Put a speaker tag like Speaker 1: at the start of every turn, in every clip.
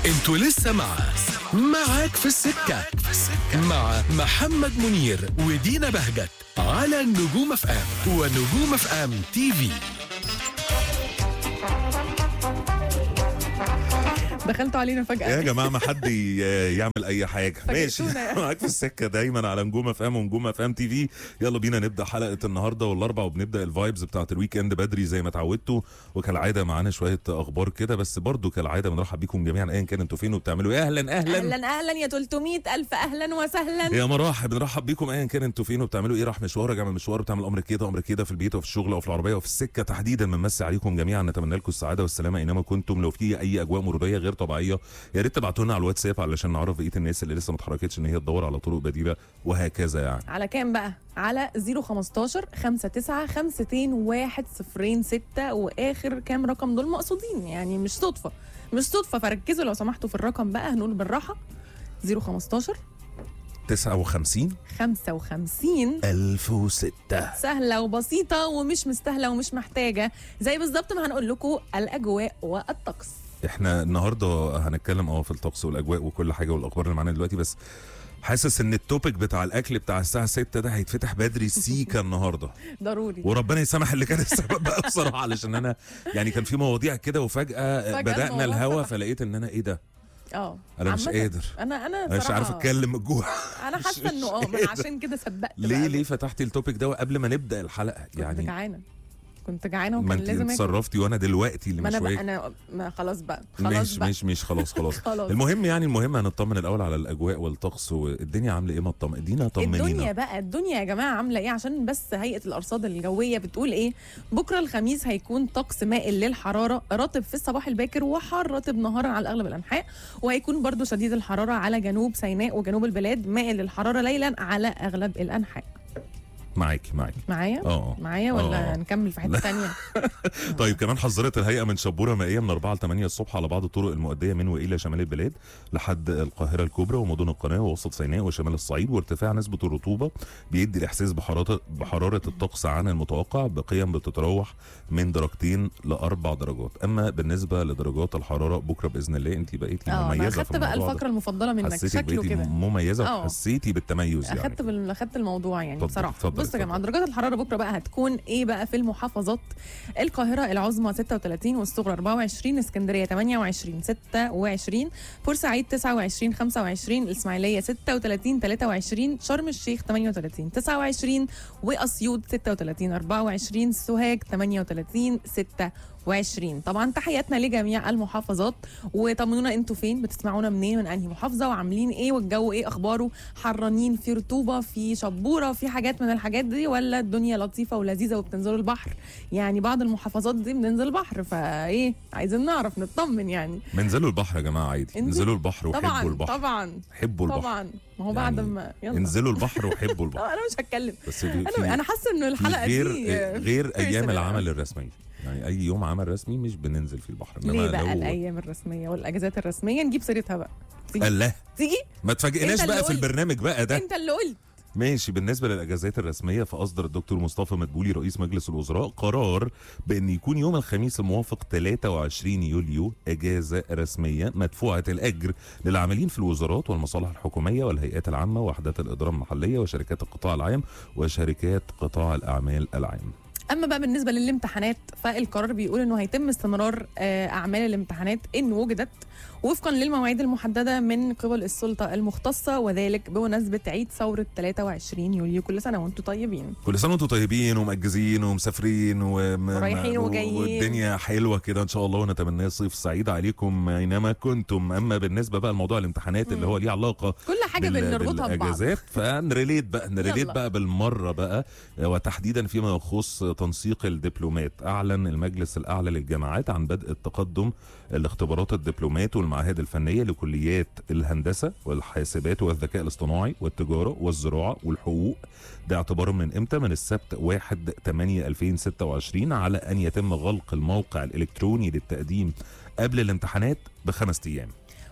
Speaker 1: انتوا لسه مع معاك في السكة مع محمد منير ودينا بهجت على نجوم اف ام ونجوم اف ام تي في
Speaker 2: دخلتوا علينا فجأة
Speaker 3: يا جماعه ما حد ي- يعمل اي حاجه ماشي
Speaker 2: فاجئتونا يعني.
Speaker 3: معاك في السكه دايما على نجوم اف ام ونجوم اف ام تي في يلا بينا نبدا حلقه النهارده والاربع وبنبدا الفايبز بتاعت الويك اند بدري زي ما اتعودتوا وكالعاده معانا شويه اخبار كده بس برضو كالعاده بنرحب بيكم جميعا ايا كان انتوا فين وبتعملوا ايه اهلا اهلا
Speaker 2: اهلا اهلا يا 300 الف اهلا وسهلا
Speaker 3: يا مراحب بنرحب بيكم ايا كان انتوا فين وبتعملوا ايه راح مشوار راجع من مشوار بتعمل امر كده امر كده في البيت وفي الشغل او في العربيه وفي السكه تحديدا بنمسي عليكم جميعا نتمنى لكم السعاده والسلامه اينما كنتم لو في اي اجواء مروريه غير طبيعيه يا ريت تبعتوا لنا على الواتساب علشان نعرف بقيه الناس اللي لسه ما اتحركتش ان هي تدور على طرق بديله وهكذا يعني
Speaker 2: على كام بقى؟ على 015 59 52 106 واخر كام رقم دول مقصودين يعني مش صدفة مش صدفة فركزوا لو سمحتوا في الرقم بقى هنقول بالراحة 015
Speaker 3: 59
Speaker 2: 55
Speaker 3: 1006
Speaker 2: سهلة وبسيطة ومش مستاهلة ومش محتاجة زي بالظبط ما هنقول لكم الأجواء والطقس
Speaker 3: احنا النهارده هنتكلم اه في الطقس والاجواء وكل حاجه والاخبار اللي معانا دلوقتي بس حاسس ان التوبيك بتاع الاكل بتاع الساعه 6 ده هيتفتح بدري سيكا النهارده
Speaker 2: ضروري
Speaker 3: وربنا يسامح اللي كان السبب بقى بصراحه علشان انا يعني كان في مواضيع كده وفجاه,
Speaker 2: فجأة
Speaker 3: بدانا
Speaker 2: الموضوع
Speaker 3: الهوا
Speaker 2: فتح.
Speaker 3: فلقيت ان انا ايه ده
Speaker 2: اه
Speaker 3: انا مش
Speaker 2: عامة
Speaker 3: قادر
Speaker 2: انا انا
Speaker 3: انا مش عارف
Speaker 2: صراحة-
Speaker 3: اتكلم من الجوع
Speaker 2: انا
Speaker 3: مش-
Speaker 2: حاسه انه اه
Speaker 3: مش
Speaker 2: من
Speaker 3: قادر.
Speaker 2: عشان كده سبقت
Speaker 3: ليه
Speaker 2: بقى.
Speaker 3: ليه فتحتي التوبيك ده قبل ما نبدا الحلقه
Speaker 2: كنت
Speaker 3: يعني
Speaker 2: جعانه كنت جعانه
Speaker 3: ما
Speaker 2: وكان
Speaker 3: انت
Speaker 2: لازم اكل
Speaker 3: اتصرفتي وانا دلوقتي اللي
Speaker 2: ما
Speaker 3: مش
Speaker 2: انا بقى
Speaker 3: واكل
Speaker 2: انا ما خلاص بقى خلاص
Speaker 3: مش
Speaker 2: بقى
Speaker 3: مش مش خلاص خلاص
Speaker 2: خلاص
Speaker 3: المهم يعني المهم هنطمن الاول على الاجواء والطقس والدنيا عامله ايه ما تطمن ادينا
Speaker 2: الدنيا
Speaker 3: طمنينا
Speaker 2: بقى الدنيا يا جماعه عامله ايه عشان بس هيئه الارصاد الجويه بتقول ايه بكره الخميس هيكون طقس مائل للحراره رطب في الصباح الباكر وحار رطب نهارا على اغلب الانحاء وهيكون برضو شديد الحراره على جنوب سيناء وجنوب البلاد مائل للحراره ليلا على اغلب الانحاء
Speaker 3: معاكي معاكي
Speaker 2: معايا
Speaker 3: اه
Speaker 2: معايا ولا
Speaker 3: آه.
Speaker 2: نكمل في حته ثانيه
Speaker 3: طيب كمان حذرت الهيئه من شبوره مائيه من 4 ل 8 الصبح على بعض الطرق المؤديه من والى شمال البلاد لحد القاهره الكبرى ومدن القناه ووسط سيناء وشمال الصعيد وارتفاع نسبه الرطوبه بيدي الاحساس بحراره بحراره الطقس عن المتوقع بقيم بتتراوح من درجتين لاربع درجات اما بالنسبه لدرجات الحراره بكره باذن الله انت بقيتي
Speaker 2: اه انا
Speaker 3: مميزه في
Speaker 2: اخدت بقى
Speaker 3: الموضوع ده.
Speaker 2: الفقره المفضله منك
Speaker 3: حسيتك
Speaker 2: شكله
Speaker 3: بقيتي
Speaker 2: كده
Speaker 3: مميزه
Speaker 2: اه.
Speaker 3: وحسيتي بالتميز يعني
Speaker 2: اخدت بال... اخدت الموضوع يعني
Speaker 3: اتفضل،
Speaker 2: بصراحه
Speaker 3: اتفضل،
Speaker 2: بصوا يا جماعه
Speaker 3: اتفضل.
Speaker 2: درجات الحراره بكره بقى هتكون ايه بقى في المحافظات القاهره العظمى 36 والصغرى 24 اسكندريه 28 26 بورسعيد 29 25 الاسماعيليه 36 23 شرم الشيخ 38 29 واسيوط 36 24 سوهاج 38 26 طبعا تحياتنا لجميع المحافظات وطمنونا انتوا فين بتسمعونا منين من انهي محافظه وعاملين ايه والجو ايه اخباره حرانين في رطوبه في شبوره في حاجات من الحاجات دي ولا الدنيا لطيفه ولذيذه وبتنزلوا البحر يعني بعض المحافظات دي بننزل البحر فايه عايزين نعرف نطمن يعني
Speaker 3: انزلوا البحر يا جماعه عادي
Speaker 2: انزل-
Speaker 3: انزلوا البحر وحبوا
Speaker 2: طبعا
Speaker 3: البحر
Speaker 2: طبعا
Speaker 3: حبوا البحر
Speaker 2: طبعا ما هو بعد
Speaker 3: يعني
Speaker 2: ما يلا
Speaker 3: انزلوا البحر وحبوا البحر
Speaker 2: اه انا مش هتكلم
Speaker 3: بس في
Speaker 2: انا انا حاسه انه الحلقه
Speaker 3: غير
Speaker 2: دي
Speaker 3: غير ايام
Speaker 2: personal.
Speaker 3: العمل الرسمي يعني اي يوم عمل رسمي مش بننزل في البحر
Speaker 2: ليه بقى
Speaker 3: لو-
Speaker 2: الايام الرسميه والاجازات الرسميه نجيب سيرتها بقى تيجي
Speaker 3: الله
Speaker 2: تيجي
Speaker 3: ما تفاجئناش
Speaker 2: انت اللي
Speaker 3: بقى في
Speaker 2: قلت.
Speaker 3: البرنامج بقى ده
Speaker 2: انت اللي قلت
Speaker 3: ماشي بالنسبه للاجازات الرسميه فاصدر الدكتور مصطفى مدبولي رئيس مجلس الوزراء قرار بان يكون يوم الخميس الموافق 23 يوليو اجازه رسميه مدفوعه الاجر للعاملين في الوزارات والمصالح الحكوميه والهيئات العامه ووحدات الاداره المحليه وشركات القطاع العام وشركات قطاع الاعمال العام
Speaker 2: اما بقى بالنسبه للامتحانات فالقرار بيقول انه هيتم استمرار آه، اعمال الامتحانات ان وجدت وفقا للمواعيد المحدده من قبل السلطه المختصه وذلك بمناسبه عيد ثوره 23 يوليو كل سنه وانتم طيبين
Speaker 3: كل سنه وانتم طيبين ومأجزين ومسافرين وم...
Speaker 2: ورايحين وجايين.
Speaker 3: والدنيا حلوه كده ان شاء الله ونتمنى صيف سعيد عليكم اينما كنتم اما بالنسبه بقى لموضوع الامتحانات اللي هو ليه علاقه
Speaker 2: كل حاجه
Speaker 3: بال-
Speaker 2: بنربطها ببعض
Speaker 3: بالاجازات فنريليت بقى نريليت
Speaker 2: يلا.
Speaker 3: بقى بالمره بقى وتحديدا فيما يخص تنسيق الدبلومات اعلن المجلس الاعلى للجامعات عن بدء التقدم الاختبارات الدبلومات والمعاهد الفنيه لكليات الهندسه والحاسبات والذكاء الاصطناعي والتجاره والزراعه والحقوق ده اعتبارا من امتى من السبت 1 8 2026 على ان يتم غلق الموقع الالكتروني للتقديم قبل الامتحانات بخمس ايام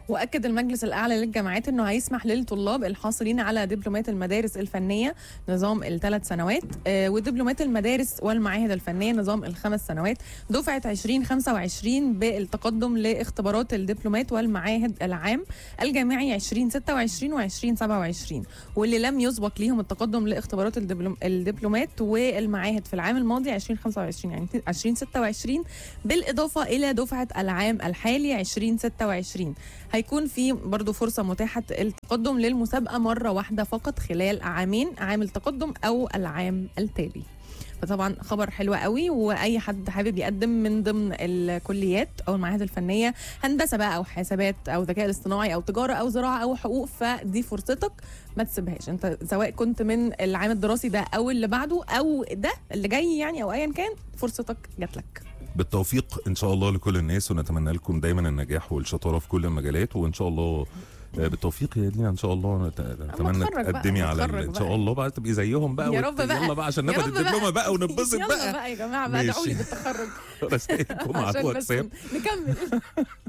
Speaker 2: واكد المجلس الاعلى للجامعات انه هيسمح للطلاب الحاصلين على دبلومات المدارس الفنيه نظام الثلاث سنوات آه، ودبلومات المدارس والمعاهد الفنيه نظام الخمس سنوات دفعه 2025 بالتقدم لاختبارات الدبلومات والمعاهد العام الجامعي 2026 و2027 واللي لم يسبق ليهم التقدم لاختبارات الدبلوم الدبلومات والمعاهد في العام الماضي 2025 يعني 2026 بالاضافه الى دفعه العام الحالي 2026 هيكون في برضو فرصه متاحه التقدم للمسابقه مره واحده فقط خلال عامين عام التقدم او العام التالي فطبعا خبر حلو قوي واي حد حابب يقدم من ضمن الكليات او المعاهد الفنيه هندسه بقى او حسابات او ذكاء اصطناعي او تجاره او زراعه او حقوق فدي فرصتك ما تسيبهاش انت سواء كنت من العام الدراسي ده او اللي بعده او ده اللي جاي يعني او ايا كان فرصتك جات لك
Speaker 3: بالتوفيق ان شاء الله لكل الناس ونتمنى لكم دايما النجاح والشطاره في كل المجالات وان شاء الله آه، بالتوفيق يا دينا ان شاء الله نت- نتمنى
Speaker 2: اتخرج بقى،
Speaker 3: تقدمي على
Speaker 2: اتخرج
Speaker 3: ال- ان شاء
Speaker 2: بقى.
Speaker 3: الله بقى تبقي زيهم بقى
Speaker 2: يا
Speaker 3: وت-
Speaker 2: رب بقى.
Speaker 3: يلا بقى عشان
Speaker 2: يا
Speaker 3: ناخد
Speaker 2: رب بقى.
Speaker 3: الدبلومه بقى وننبسط
Speaker 2: يلا
Speaker 3: بقى
Speaker 2: بقى يا جماعه بقى ادعوا لي
Speaker 3: ماشي.
Speaker 2: بالتخرج
Speaker 3: رسائلكم على
Speaker 2: عشان بس
Speaker 3: واتساب
Speaker 2: نكمل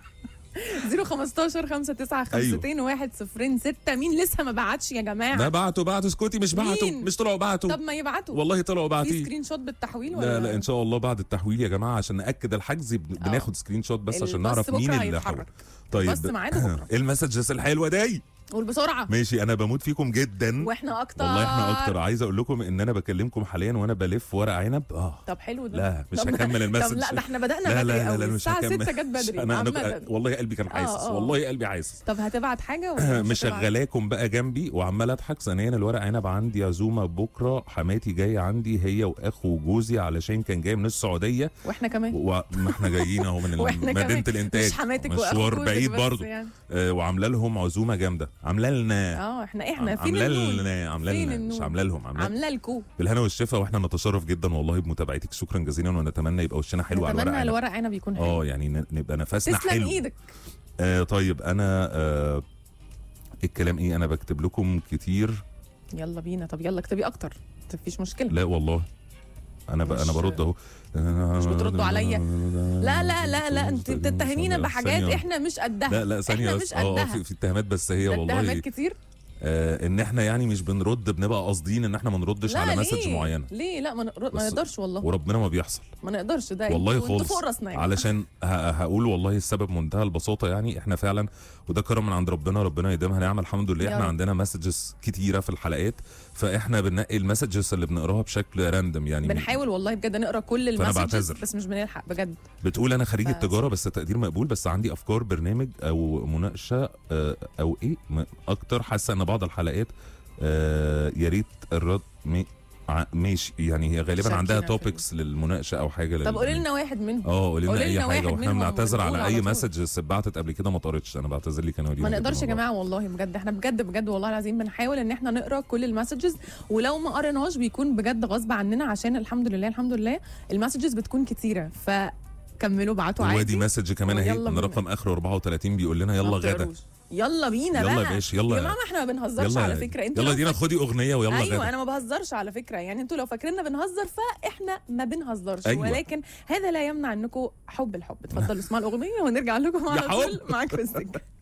Speaker 2: 015 5 9 5 2 1 0 6 مين لسه ما بعتش يا جماعه
Speaker 3: لا بعتوا بعتوا اسكتي مش بعتوا
Speaker 2: مين؟
Speaker 3: مش طلعوا بعتوا
Speaker 2: طب ما يبعتوا
Speaker 3: والله طلعوا
Speaker 2: في
Speaker 3: بعتيه
Speaker 2: سكرين شوت بالتحويل ولا
Speaker 3: لا لا ان شاء الله بعد التحويل يا جماعه عشان ناكد الحجز بن-
Speaker 2: آه.
Speaker 3: بناخد سكرين شوت بس عشان
Speaker 2: الباص
Speaker 3: نعرف مين
Speaker 2: بكرة
Speaker 3: اللي
Speaker 2: هيتحرك.
Speaker 3: حول طيب
Speaker 2: الباص ميعاده بكرة.
Speaker 3: ايه المسجز الحلوه دي
Speaker 2: قول بسرعه
Speaker 3: ماشي انا بموت فيكم جدا
Speaker 2: واحنا اكتر
Speaker 3: والله احنا اكتر عايز اقول لكم ان انا بكلمكم حاليا وانا بلف ورق عنب اه
Speaker 2: طب حلو ده
Speaker 3: لا مش
Speaker 2: طب-
Speaker 3: هكمل المسج
Speaker 2: طب لا ده احنا بدانا
Speaker 3: لا
Speaker 2: بدري
Speaker 3: لا لا,
Speaker 2: قوي
Speaker 3: لا مش
Speaker 2: الساعه
Speaker 3: هكمل
Speaker 2: 6 جت بدري
Speaker 3: انا,
Speaker 2: عامة.
Speaker 3: أنا والله قلبي كان حاسس
Speaker 2: آه.
Speaker 3: والله قلبي حاسس
Speaker 2: طب هتبعت حاجه ولا مش هتبعت؟
Speaker 3: مشغلاكم بقى جنبي وعمال اضحك ثانيا الورق عنب عندي عزومه بكره حماتي جايه عندي هي واخو جوزي علشان كان جاي من السعوديه
Speaker 2: واحنا كمان
Speaker 3: وما احنا جايين اهو من
Speaker 2: واحنا
Speaker 3: مدينه
Speaker 2: كمان
Speaker 3: الانتاج
Speaker 2: مش حماتك واخوك
Speaker 3: مشوار بعيد
Speaker 2: بس
Speaker 3: برضه
Speaker 2: يعني.
Speaker 3: آه وعامله لهم عزومه جامده عامله لنا
Speaker 2: اه احنا احنا فين
Speaker 3: عامله
Speaker 2: النون
Speaker 3: لنا عامله
Speaker 2: فين
Speaker 3: لنا مش
Speaker 2: النون؟
Speaker 3: عامله لهم عامله
Speaker 2: عامله لكم
Speaker 3: بالهنا والشفا واحنا نتشرف جدا والله بمتابعتك شكرا جزيلا ونتمنى يبقى وشنا حلو على الورق
Speaker 2: نتمنى
Speaker 3: عنب.
Speaker 2: الورق عنب يكون حلو
Speaker 3: اه يعني ن- نبقى نفسنا
Speaker 2: تسلم
Speaker 3: حلو
Speaker 2: ايدك
Speaker 3: آه طيب انا آه الكلام ايه انا بكتب لكم كتير
Speaker 2: يلا بينا طب يلا اكتبي اكتر مفيش مشكله
Speaker 3: لا والله انا ب...
Speaker 2: مش-
Speaker 3: انا برد اهو
Speaker 2: مش بتردوا عليا. لا لا لا لا انت
Speaker 3: ثانية-
Speaker 2: بتتهمينا بحاجات
Speaker 3: ثانية.
Speaker 2: احنا مش قدها
Speaker 3: لا لا ثانيه
Speaker 2: احنا
Speaker 3: بس
Speaker 2: مش
Speaker 3: اه آه،
Speaker 2: قدها
Speaker 3: في, في اتهامات بس هي
Speaker 2: ده
Speaker 3: والله
Speaker 2: اتهامات كتير
Speaker 3: آه ان احنا يعني مش بنرد بنبقى قاصدين ان احنا ما نردش
Speaker 2: لا
Speaker 3: على
Speaker 2: ليه؟
Speaker 3: مسج معينه
Speaker 2: ليه لا ما, نقر... ما
Speaker 3: بس-
Speaker 2: نقدرش والله
Speaker 3: وربنا ما بيحصل
Speaker 2: ما نقدرش ده
Speaker 3: والله
Speaker 2: انتوا- انتوا
Speaker 3: خالص
Speaker 2: فوق راسنا يعني.
Speaker 3: علشان ه- هقول والله السبب منتهى البساطه يعني احنا فعلا وده كرم من عند ربنا ربنا يديمها نعمه الحمد لله
Speaker 2: يا
Speaker 3: احنا
Speaker 2: رب.
Speaker 3: عندنا مسجز كتيره في الحلقات فاحنا بننقي المسجز اللي بنقراها بشكل راندم يعني
Speaker 2: بنحاول والله بجد نقرا كل
Speaker 3: فأنا
Speaker 2: المسجز
Speaker 3: بعتذر.
Speaker 2: بس مش بنلحق بجد
Speaker 3: بتقول انا خريج
Speaker 2: بس.
Speaker 3: التجاره بس تقدير مقبول بس عندي افكار برنامج او مناقشه آه، او ايه م- اكتر حاسه ان بعض الحلقات آه، يا ريت الرد م- ع- ماشي يعني هي غالبا
Speaker 2: شاركينا
Speaker 3: عندها
Speaker 2: في
Speaker 3: توبكس للمناقشه او حاجه
Speaker 2: طب
Speaker 3: لل-
Speaker 2: قولي لنا واحد منهم
Speaker 3: اه قولي لنا
Speaker 2: قولي
Speaker 3: اي
Speaker 2: لنا
Speaker 3: حاجه
Speaker 2: واحد
Speaker 3: واحنا
Speaker 2: منهم
Speaker 3: بنعتذر
Speaker 2: ونقول
Speaker 3: على
Speaker 2: على
Speaker 3: اي
Speaker 2: طول.
Speaker 3: مسجز اتبعتت قبل كده ما طارتش انا بعتذر لك انا ودي
Speaker 2: ما
Speaker 3: جداً
Speaker 2: نقدرش يا
Speaker 3: والله.
Speaker 2: جماعه والله بجد احنا بجد بجد والله العظيم بنحاول ان احنا نقرا كل المسجز ولو ما قريناش بيكون بجد غصب عننا عشان الحمد لله الحمد لله المسجز بتكون كتيره فكملوا بعتوا عادي
Speaker 3: وادي مسج كمان اهي
Speaker 2: ويلا
Speaker 3: من
Speaker 2: بينا.
Speaker 3: رقم اخره 34 بيقول لنا يلا
Speaker 2: ما
Speaker 3: غدا
Speaker 2: بتقروش. يلا بينا
Speaker 3: يلا
Speaker 2: بقى
Speaker 3: يا باشا يلا
Speaker 2: يا جماعه ما احنا ما بنهزرش على فكره انتوا
Speaker 3: يلا
Speaker 2: لو
Speaker 3: دينا خدي اغنيه ويلا
Speaker 2: ايوه
Speaker 3: غدا
Speaker 2: انا ما بهزرش على فكره يعني انتوا لو فاكريننا بنهزر فاحنا ما بنهزرش
Speaker 3: أيوة.
Speaker 2: أيوة. ولكن هذا لا يمنع انكم حب الحب اتفضلوا اسمعوا الاغنيه ونرجع لكم على
Speaker 3: يا
Speaker 2: طول
Speaker 3: حب.
Speaker 2: معاك في السكه